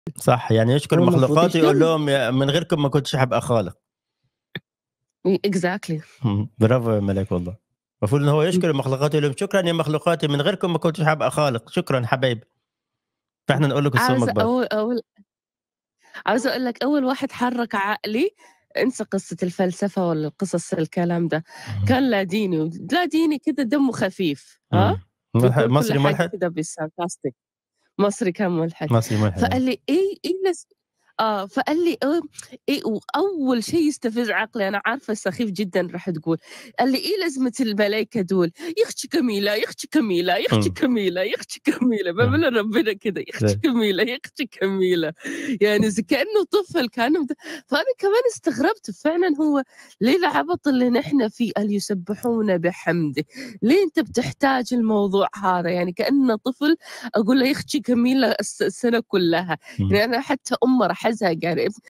صح، يعني يشكر هو المفروض المخلوقات ويقول يشكرهم. لهم يا من غيركم ما كنتش هابقى خالق. إ exactly. إمم، برافو يا ملاك والله. المفروض إن هو إمم. يشكر المخلوقات يقول لهم شكرًا يا مخلوقاتي من غيركم ما كنتش هابقى خالق، شكرًا حبايبي. فإحنا نقول له كل سنة عاوزة وأمك بخير. أول أول عاوزة أقول لك أول واحد حرّك عقلي انسى قصة الفلسفة ولا القصص الكلام ده، اهم. كان لاديني ود لاديني كده دمه خفيف، ها، إمم. ملح بيقول كل مصري حاجة ملحد؟ كده بالsarcastic مصري كان ملحد، مصري ملحد آه. فقال لي: "إيه إيه لز" آه، فقال لي آآ إيه وأول شيء يستفز عقلي أنا عارفة سخيف جدًا راح تقول، قال لي: "إيه لازمة الملايكة دول؟ يا أختي كميلة، يا أختي كميلة، يا أختي إمم. كميلة، يا أختي كميلة." إمم. باعمل لربنا كده، يا أختي إيه. كميلة، يا أختي كميلة، يعني زي كأنه طفل كأنه مت فأنا كمان استغربت فعلًا هو ليه العبط اللي نحن فيه قال يسبحون بحمده، ليه أنت بتحتاج الموضوع هذا؟ يعني كأنه طفل أقول له يا أختي كميلة الس السنة كلها، إمم. يعني أنا حتى أمه راح أزهق يعني